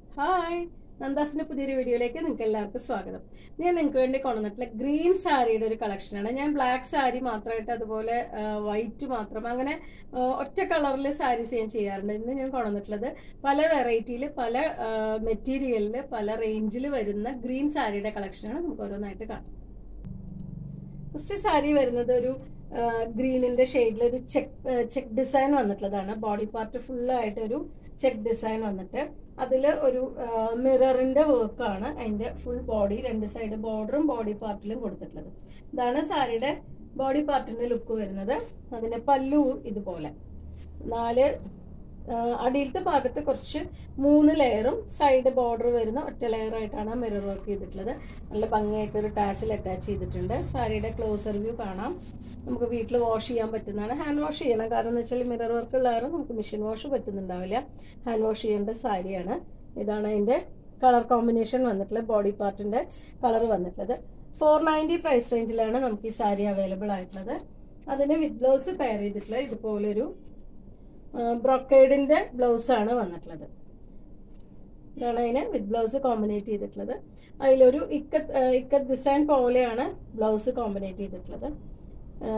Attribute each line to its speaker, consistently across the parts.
Speaker 1: hi നന്ദാസിന്റെ പുതിയൊരു വീഡിയോയിലേക്ക് നിങ്ങൾക്ക് എല്ലാവർക്കും സ്വാഗതം ഞാൻ നിങ്ങൾക്ക് വേണ്ടി കൊണ്ടുവന്നിട്ടുള്ള ഗ്രീൻ സാരിയുടെ ഒരു കളക്ഷനാണ് ഞാൻ ബ്ലാക്ക് സാരി മാത്രമായിട്ട് അതുപോലെ വൈറ്റ് മാത്രം അങ്ങനെ ആ, ഒറ്റ കളറിൽ സാരീസ് ഞാൻ ചെയ്യാറുണ്ട് ഇന്ന് ഞാൻ കൊണ്ടുവന്നിട്ടുള്ളത് പല വെറൈറ്റിയിൽ പല മെറ്റീരിയലിൽ പല റേഞ്ചിൽ വരുന്ന ഗ്രീൻ സാരിയുടെ കളക്ഷനാണ് നമുക്ക് ഓരോന്നായിട്ട് കാണാം ഫസ്റ്റ് സാരി വരുന്നത് ഒരു ഗ്രീനിന്റെ ഷെയ്ഡിൽ ഒരു ചെക്ക് ചെക്ക് ഡിസൈൻ വന്നിട്ടുള്ളതാണ് ബോഡി പാർട്ട് ഫുള്ളായിട്ട് ഒരു ചെക്ക് ഡിസൈൻ വന്നിട്ട് അതിൽ ഒരു മിററിന്റെ വർക്കാണ് അതിന്റെ ഫുൾ ബോഡി രണ്ട് സൈഡ് ബോർഡറും ബോഡി പാർട്ടിലും കൊടുത്തിട്ടുള്ളത് ഇതാണ് സാരിയുടെ ബോഡി പാർട്ടിന്റെ ലുക്ക് വരുന്നത് അതിന്റെ പല്ലു ഇതുപോലെ നാല് ആ, അടിയിലത്തെ ഭാഗത്ത് കുറച്ച് മൂന്ന് ലെയറും സൈഡ് ബോർഡർ വരുന്ന ഒറ്റ ലെയർ ആയിട്ടാണ് മിറർ വർക്ക് ചെയ്തിട്ടുള്ളത് നല്ല ഭംഗിയായിട്ട് ഒരു ടാസിൽ അറ്റാച്ച് ചെയ്തിട്ടുണ്ട് സാരിയുടെ ക്ലോസർ വ്യൂ കാണാം നമുക്ക് വീട്ടിൽ വാഷ് ചെയ്യാൻ പറ്റുന്നതാണ് ഹാൻഡ് വാഷ് ചെയ്യണം കാരണം എന്ന് വെച്ചാൽ മിറർ വർക്ക് ഉള്ള കാരണം നമുക്ക് മെഷീൻ വാഷ് പറ്റുന്നുണ്ടാവില്ല ഹാൻഡ് വാഷ് ചെയ്യേണ്ട സാരിയാണ് ഇതാണ് അതിൻ്റെ കളർ കോമ്പിനേഷൻ വന്നിട്ടുള്ളത് ബോഡി പാർട്ടിൻ്റെ കളർ വന്നിട്ടുള്ളത് ഫോർ നയൻറ്റി പ്രൈസ് റേഞ്ചിലാണ് നമുക്ക് ഈ സാരി അവൈലബിൾ ആയിട്ടുള്ളത് അതിന് വിത്ത് ബ്ലൗസ് പെയർ ചെയ്തിട്ടുള്ള ഇതുപോലൊരു ബ്രൊക്കേഡിന്റെ ബ്ലൗസ് ആണ് വന്നിട്ടുള്ളത് ഇതാണ് അതിന് വിത്ത് ബ്ലൗസ് കോമ്പിനേറ്റ് ചെയ്തിട്ടുള്ളത് അതിലൊരു ഇക്കത്ത് ആ, ഇക്കത്ത് ഡിസൈൻ പോലെയാണ് ബ്ലൗസ് കോമ്പിനേറ്റ് ചെയ്തിട്ടുള്ളത് ആ,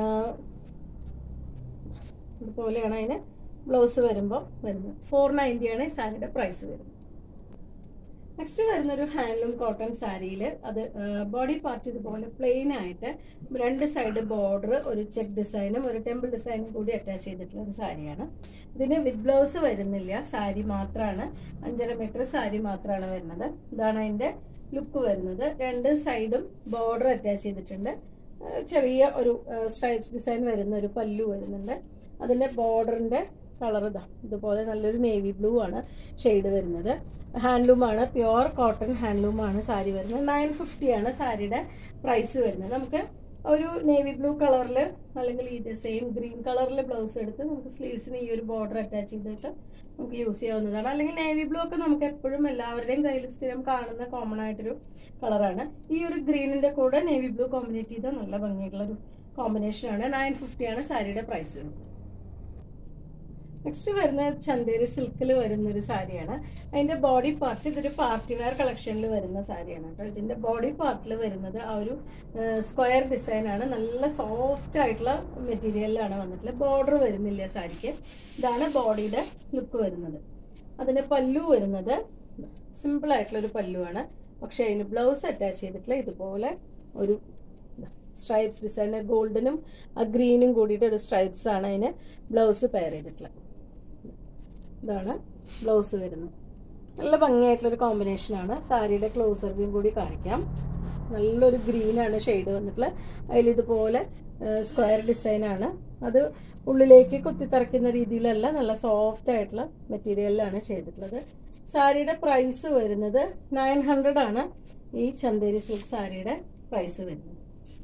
Speaker 1: ഇതുപോലെയാണ് അതിന് ബ്ലൗസ് വരുമ്പോൾ വരുന്നത് ഫോർ നയൻറ്റിയാണ് ഈ സാരിയുടെ പ്രൈസ് വരുന്നത് നെക്സ്റ്റ് വരുന്ന ഒരു ഹാൻഡ്ലൂം കോട്ടൺ സാരിയിൽ അത് ബോഡി പാർട്ട് ഇതുപോലെ പ്ലെയിൻ ആയിട്ട് രണ്ട് സൈഡ് ബോർഡർ ഒരു ചെക്ക് ഡിസൈനും ഒരു ടെമ്പിൾ ഡിസൈനും കൂടി അറ്റാച്ച് ചെയ്തിട്ടുള്ള ഒരു സാരിയാണ് ഇതിന് വിത്ത് ബ്ലൗസ് വരുന്നില്ല സാരി മാത്രമാണ് അഞ്ചര മീറ്റർ സാരി മാത്രമാണ് വരുന്നത് ഇതാണ് അതിൻ്റെ ലുക്ക് വരുന്നത് രണ്ട് സൈഡും ബോർഡർ അറ്റാച്ച് ചെയ്തിട്ടുണ്ട് ആ, ചെറിയ ഒരു സ്ട്രൈപ്സ് ഡിസൈൻ വരുന്ന ഒരു പല്ലു വരുന്നുണ്ട് അതിൻ്റെ ബോർഡറിൻ്റെ കളർ ഇതാ ഇതുപോലെ നല്ലൊരു നേവി ബ്ലൂ ആണ് ഷെയ്ഡ് വരുന്നത് ഹാൻഡ്ലൂമാണ് പ്യുവർ കോട്ടൺ ഹാൻഡ്ലൂമാണ് സാരി വരുന്നത് നയൻ ഫിഫ്റ്റി ആണ് സാരിയുടെ പ്രൈസ് വരുന്നത് നമുക്ക് ഒരു നേവി ബ്ലൂ കളറിൽ അല്ലെങ്കിൽ ഇത് സെയിം ഗ്രീൻ കളറിൽ ബ്ലൗസ് എടുത്ത് നമുക്ക് സ്ലീവ്സിന് ഈ ഒരു ബോർഡർ അറ്റാച്ച് ചെയ്തിട്ട് നമുക്ക് യൂസ് ചെയ്യാവുന്നതാണ് അല്ലെങ്കിൽ നേവി ബ്ലൂ ഒക്കെ നമുക്ക് എപ്പോഴും എല്ലാവരുടെയും കയ്യിൽ സ്ഥിരം കാണുന്ന കോമൺ ആയിട്ടൊരു കളറാണ് ഈ ഒരു ഗ്രീനിന്റെ കൂടെ നേവി ബ്ലൂ കോമ്പിനേറ്റ് ചെയ്ത നല്ല ഭംഗിയുള്ള ഒരു കോമ്പിനേഷൻ ആണ് നയൻ ഫിഫ്റ്റി ആണ് സാരിയുടെ പ്രൈസ് വരുന്നത് നെക്സ്റ്റ് വരുന്ന ചന്തേരി സിൽക്കിൽ വരുന്ന ഒരു സാരിയാണ് അതിന്റെ ബോഡി പാർട്ട് ഇതൊരു പാർട്ടി വെയർ കളക്ഷനിൽ വരുന്ന സാരിയാണ് കേട്ടോ ഇതിന്റെ ബോഡി പാർട്ടിൽ വരുന്നത് ആ ഒരു സ്ക്വയർ ഡിസൈൻ ആണ് നല്ല സോഫ്റ്റ് ആയിട്ടുള്ള മെറ്റീരിയലിലാണ് വന്നിട്ടുള്ളത് ബോർഡർ വരുന്നില്ല സാരിക്ക് ഇതാണ് ബോഡിയുടെ ലുക്ക് വരുന്നത് അതിന്റെ പല്ലു വരുന്നത് സിമ്പിൾ ആയിട്ടുള്ള ഒരു പല്ലുവാണ് പക്ഷെ അതിന് ബ്ലൗസ് അറ്റാച്ച് ചെയ്തിട്ടുള്ള ഇതുപോലെ ഒരു സ്ട്രൈപ്സ് ഡിസൈൻ ഗോൾഡനും ആ ഗ്രീനും കൂടിയിട്ട് ഒരു സ്ട്രൈപ്സ് ആണ് അതിന് ബ്ലൗസ് പെയർ ചെയ്തിട്ടുള്ളത് ഇതാണ് ബ്ലൗസ് വരുന്നത് നല്ല ഭംഗിയായിട്ടുള്ളൊരു കോമ്പിനേഷനാണ് സാരിയുടെ ക്ലോസർ വ്യൂ കൂടി കാണിക്കാം നല്ലൊരു ഗ്രീനാണ് ഷെയ്ഡ് വന്നിട്ടുള്ളത് അതിൽ ഇതുപോലെ സ്ക്വയർ ഡിസൈനാണ് അത് ഉള്ളിലേക്ക് കുത്തിത്തറയ്ക്കുന്ന രീതിയിലല്ല നല്ല സോഫ്റ്റ് ആയിട്ടുള്ള മെറ്റീരിയലിലാണ് ചെയ്തിട്ടുള്ളത് സാരിയുടെ പ്രൈസ് വരുന്നത് നയൻ ഹൺഡ്രഡ് ആണ് ഈ ചന്തേരി സിൽക്ക് സാരിയുടെ പ്രൈസ് വരുന്നത്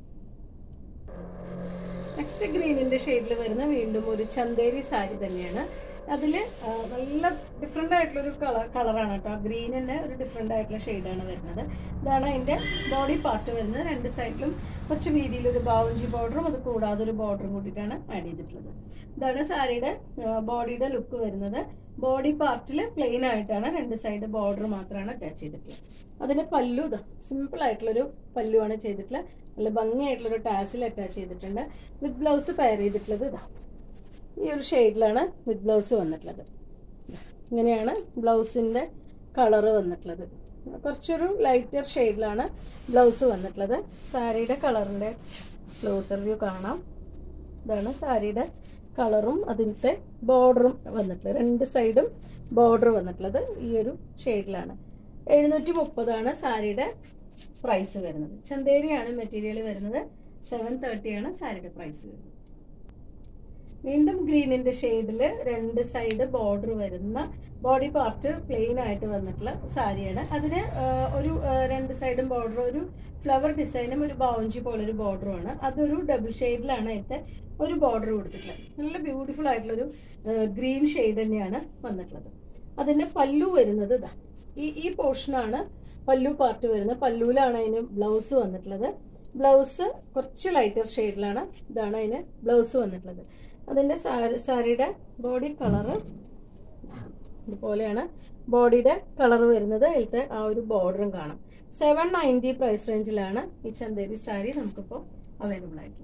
Speaker 1: നെക്സ്റ്റ് ഗ്രീനിന്റെ ഷെയ്ഡിൽ വരുന്ന വീണ്ടും ഒരു ചന്തേരി സാരി തന്നെയാണ് അതിൽ നല്ല ഡിഫറെൻ്റ് ആയിട്ടുള്ള ഒരു കളർ കളറാണ് കേട്ടോ ഗ്രീനിൻ്റെ ഒരു ഡിഫറെൻ്റ് ആയിട്ടുള്ള ഷെയ്ഡാണ് വരുന്നത് ഇതാണ് അതിൻ്റെ ബോഡി പാർട്ട് വരുന്നത് രണ്ട് സൈഡിലും കുറച്ച് വീതിയിൽ ഒരു ബാവുഞ്ചി ബോർഡറും അത് കൂടാതെ ഒരു ബോർഡറും കൂടിയിട്ടാണ് ആഡ് ചെയ്തിട്ടുള്ളത് ഇതാണ് സാരിയുടെ ബോഡിയുടെ ലുക്ക് വരുന്നത് ബോഡി പാർട്ടിൽ പ്ലെയിൻ ആയിട്ടാണ് രണ്ട് സൈഡ് ബോർഡർ മാത്രമാണ് അറ്റാച്ച് ചെയ്തിട്ടുള്ളത് അതിന് പല്ലു ഇതാ സിമ്പിൾ ആയിട്ടുള്ളൊരു പല്ലുവാണ് ചെയ്തിട്ടുള്ളത് നല്ല ഭംഗിയായിട്ടുള്ളൊരു ടാസിൽ അറ്റാച്ച് ചെയ്തിട്ടുണ്ട് വിത്ത് ബ്ലൗസ് പെയർ ചെയ്തിട്ടുള്ളത് ഇതാ ഈ ഒരു ഷെയ്ഡിലാണ് വിത്ത് ബ്ലൗസ് വന്നിട്ടുള്ളത് ഇങ്ങനെയാണ് ബ്ലൗസിൻ്റെ കളറ് വന്നിട്ടുള്ളത് കുറച്ചൊരു ലൈറ്റർ ഷെയ്ഡിലാണ് ബ്ലൗസ് വന്നിട്ടുള്ളത് സാരിയുടെ കളറിൻ്റെ ക്ലോസർ വ്യൂ കാണാം ഇതാണ് സാരിയുടെ കളറും അതിൻ്റെ ബോർഡറും വന്നിട്ടുള്ളത് രണ്ട് സൈഡും ബോർഡർ വന്നിട്ടുള്ളത് ഈ ഒരു ഷെയ്ഡിലാണ് എഴുന്നൂറ്റി മുപ്പതാണ് സാരിയുടെ പ്രൈസ് വരുന്നത് ചന്തേരിയാണ് മെറ്റീരിയൽ വരുന്നത് സെവൻ തേർട്ടിയാണ് സാരിയുടെ പ്രൈസ് വരുന്നത് വീണ്ടും ഗ്രീനിന്റെ ഷെയ്ഡിൽ രണ്ട് സൈഡ് ബോർഡർ വരുന്ന ബോഡി പാർട്ട് പ്ലെയിൻ ആയിട്ട് വന്നിട്ടുള്ള സാരിയാണ് അതിന് ആ, ഒരു ആ, രണ്ട് സൈഡും ബോർഡർ ഒരു ഫ്ലവർ ഡിസൈനും ഒരു ബൗഞ്ചി പോലൊരു ബോർഡറുമാണ് അതൊരു ഡബിൾ ഷെയ്ഡിലാണ് അതിന്റെ ഒരു ബോർഡർ കൊടുത്തിട്ടുള്ളത് നല്ല ബ്യൂട്ടിഫുൾ ആയിട്ടുള്ളൊരു ഗ്രീൻ ഷെയ്ഡ് തന്നെയാണ് വന്നിട്ടുള്ളത് അതിന്റെ പല്ലു വരുന്നത് ഇതാ ഈ ഈ പോർഷനാണ് പല്ലു പാർട്ട് വരുന്നത് പല്ലുവിലാണ് അതിന് ബ്ലൗസ് വന്നിട്ടുള്ളത് ബ്ലൗസ് കുറച്ച് ലൈറ്റർ ഷെയ്ഡിലാണ് ഇതാണ് അതിന് ബ്ലൗസ് വന്നിട്ടുള്ളത് അതിൻ്റെ സാരി സാരിയുടെ ബോഡി കളറ് ഇതുപോലെയാണ് ബോഡിയുടെ കളർ വരുന്നത് അതിലത്തെ ആ ഒരു ബോർഡറും കാണാം സെവൻ നയൻറ്റി പ്രൈസ് റേഞ്ചിലാണ് ഈ ചന്തേരി സാരി നമുക്കിപ്പോൾ അവൈലബിൾ ആയിട്ടുള്ളത്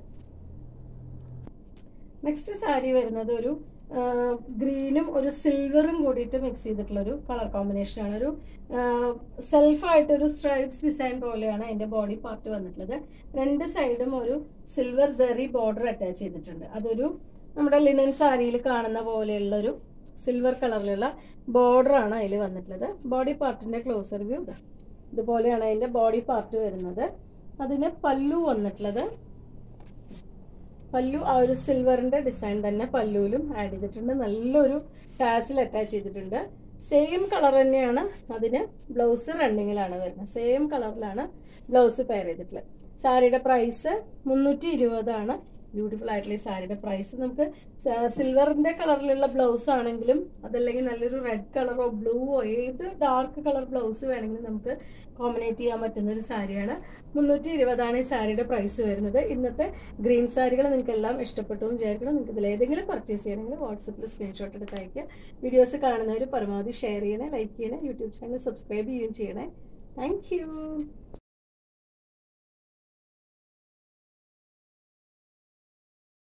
Speaker 1: നെക്സ്റ്റ് സാരി വരുന്നത് ഒരു ഗ്രീനും ഒരു സിൽവറും കൂടിയിട്ട് മിക്സ് ചെയ്തിട്ടുള്ള ഒരു കളർ കോമ്പിനേഷൻ ആണ് ഒരു സെൽഫായിട്ട് ഒരു സ്ട്രൈപ്സ് ഡിസൈൻ പോലെയാണ് അതിന്റെ ബോഡി പാർട്ട് വന്നിട്ടുള്ളത് രണ്ട് സൈഡും ഒരു സിൽവർ ജെറി ബോർഡർ അറ്റാച്ച് ചെയ്തിട്ടുണ്ട് അതൊരു നമ്മുടെ ലിനൻ സാരിയിൽ കാണുന്ന പോലെയുള്ള ഒരു സിൽവർ കളറിലുള്ള ബോർഡർ ആണ് അതിൽ വന്നിട്ടുള്ളത് ബോഡി പാർട്ടിന്റെ ക്ലോസർ വ്യൂ ഇതുപോലെയാണ് അതിന്റെ ബോഡി പാർട്ട് വരുന്നത് അതിന് പല്ലു വന്നിട്ടുള്ളത് പല്ലു ആ ഒരു സിൽവറിന്റെ ഡിസൈൻ തന്നെ പല്ലുവിലും ആഡ് ചെയ്തിട്ടുണ്ട് നല്ലൊരു ടാസിൽ അറ്റാച്ച് ചെയ്തിട്ടുണ്ട് സെയിം കളർ തന്നെയാണ് അതിന് ബ്ലൗസ് റണ്ണിങ്ങിലാണ് വരുന്നത് സെയിം കളറിലാണ് ബ്ലൗസ് പെയർ ചെയ്തിട്ടുള്ളത് സാരിയുടെ പ്രൈസ് മുന്നൂറ്റി ഇരുപതാണ് ബ്യൂട്ടിഫുൾ ആയിട്ടുള്ള ഈ സാരിയുടെ പ്രൈസ് നമുക്ക് സിൽവറിന്റെ കളറിലുള്ള ബ്ലൗസ് ആണെങ്കിലും അതല്ലെങ്കിൽ നല്ലൊരു റെഡ് കളറോ ബ്ലൂവോ ഏത് ഡാർക്ക് കളർ ബ്ലൗസ് വേണമെങ്കിലും നമുക്ക് കോമ്പിനേറ്റ് ചെയ്യാൻ പറ്റുന്ന ഒരു സാരിയാണ് മുന്നൂറ്റി ഇരുപതാണ് ഈ സാരിയുടെ പ്രൈസ് വരുന്നത് ഇന്നത്തെ ഗ്രീൻ സാരികൾ നിങ്ങൾക്ക് എല്ലാം ഇഷ്ടപ്പെട്ടു എന്ന് വിചാരിക്കണം നിങ്ങൾക്ക് ഇതിൽ ഏതെങ്കിലും പർച്ചേസ് ചെയ്യണമെങ്കിൽ വാട്സപ്പിൽ സ്ക്രീൻഷോട്ട് എടുത്ത് അയക്കുക വീഡിയോസ് കാണുന്നവർ പരമാവധി ഷെയർ ചെയ്യണേ ലൈക്ക് ചെയ്യണേ യൂട്യൂബ് ചാനൽ സബ്സ്ക്രൈബ് ചെയ്യുകയും ചെയ്യണേ താങ്ക്